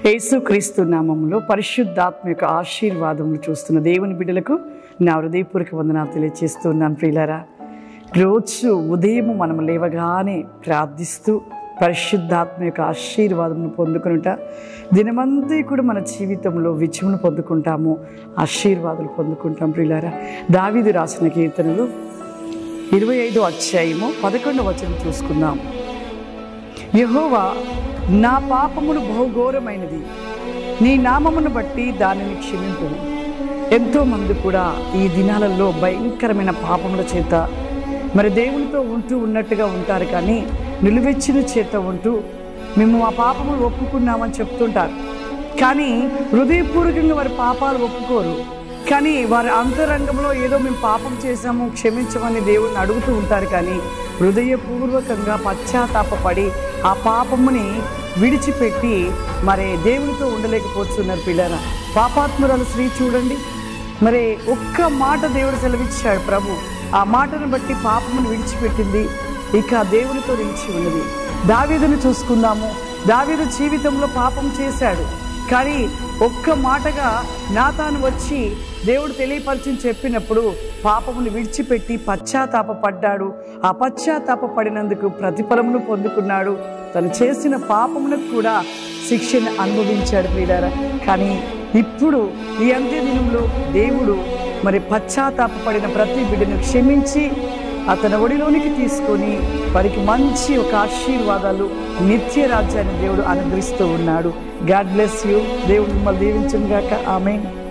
యేసుక్రీస్తు నామంలో పరిశుద్ధాత్మ యొక్క ఆశీర్వాదములు చూస్తున్న దేవుని బిడ్డలకు నా హృదయపూర్వక వందనాలు తెలియజేస్తున్నాను ప్రియులారా రోజు ఉదయం మనం లేవగానే ప్రార్థిస్తూ పరిశుద్ధాత్మ యొక్క ఆశీర్వాదమును పొందుకునుట దినమంతా కూడా మన జీవితంలో విజయమును పొందుకుంటాము ఆశీర్వాదాలు పొందుకుంటాం ప్రియులారా దావీదు రాసిన కీర్తనలు ఇరవై ఐదో అధ్యాయము పదకొండవ వచనం చూసుకుందాం యహోవా నా పాపమును బహుఘోరమైనది నీ నామమును బట్టి దానిని క్షమింపు ఎంతో మంది కూడా ఈ దినాలలో భయంకరమైన పాపముల చేత మరి దేవునితో ఉంటూ ఉన్నట్టుగా ఉంటారు కానీ నిలువెచ్చిన చేత ఉంటూ మేము మా పాపములు ఒప్పుకున్నామని చెప్తుంటారు కానీ హృదయపూర్వకంగా వారి పాపాలు ఒప్పుకోరు కానీ వారి అంతరంగంలో ఏదో మేము పాపం చేశాము క్షమించమని దేవుడిని అడుగుతూ ఉంటారు కానీ హృదయపూర్వకంగా పశ్చాత్తాపపడి ఆ పాపముని విడిచిపెట్టి మరి దేవునితో ఉండలేకపోతున్నారు పిల్లల పాపాత్మురాలు స్త్రీ చూడండి మరి ఒక్క మాట దేవుడు సెలవిచ్చాడు ప్రభు ఆ మాటను బట్టి పాపమును విడిచిపెట్టింది ఇక దేవునితో నిలిచి ఉన్నది దావీదును చూసుకుందాము దావీదు జీవితంలో పాపం చేశాడు కానీ ఒక్క మాటగా నాతాను వచ్చి దేవుడు తెలియపరిచి చెప్పినప్పుడు పాపమును విడిచిపెట్టి పశ్చాత్తాపడ్డాడు ఆ పశ్చాత్తాపడినందుకు ప్రతిఫలమును పొందుకున్నాడు తను చేసిన పాపమునకు కూడా శిక్షను అనుభవించాడు ప్రియులారా కానీ ఇప్పుడు ఈ అంత్య దినంలో దేవుడు మరి పశ్చాత్తాపడిన ప్రతి బిడ్డను క్షమించి అతని ఒడిలోనికి తీసుకొని వారికి మంచి ఒక ఆశీర్వాదాలు నిత్య రాజ్యాన్ని దేవుడు అనుగ్రహిస్తూ ఉన్నాడు గాడ్ బ్లెస్ యూ దేవుడు మిమ్మల్ని దీవించను గాక ఆమె